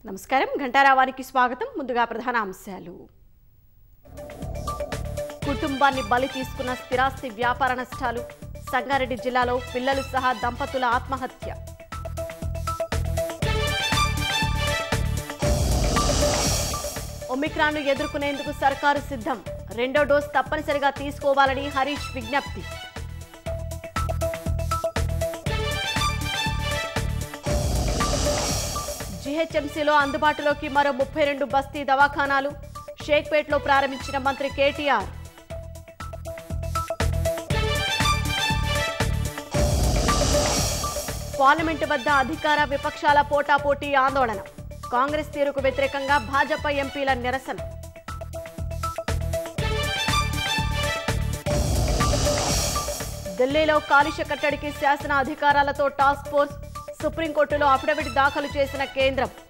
నమస్కారం ఘంటారావానికి స్వాగతం ముందుగా ప్రధాన అంశాలు కుటుంబాన్ని బలి తీసుకున్న స్థిరాస్తి వ్యాపార నష్టాలు సంగారెడ్డి జిల్లాలో పిల్లలు సహా దంపతుల ఆత్మహత్య ఒమిక్రాన్ను ఎదుర్కొనేందుకు సర్కారు సిద్ధం రెండో డోస్ తప్పనిసరిగా తీసుకోవాలని హరీష్ విజ్ఞప్తి జీహెచ్ఎంసీలో అందుబాటులోకి మరో ముప్పై రెండు బస్తీ దవాఖానాలు షేక్పేట్లో ప్రారంభించిన మంత్రి కేటీఆర్ పార్లమెంటు వద్ద అధికార విపక్షాల పోటాపోటీ ఆందోళన కాంగ్రెస్ తీరుకు వ్యతిరేకంగా భాజపా ఎంపీల నిరసన ఢిల్లీలో కాలుష్య కట్టడికి శాసన అధికారాలతో టాస్క్ ఫోర్స్ సుప్రీంకోర్టులో అఫిడవిట్ దాఖలు చేసిన కేంద్రం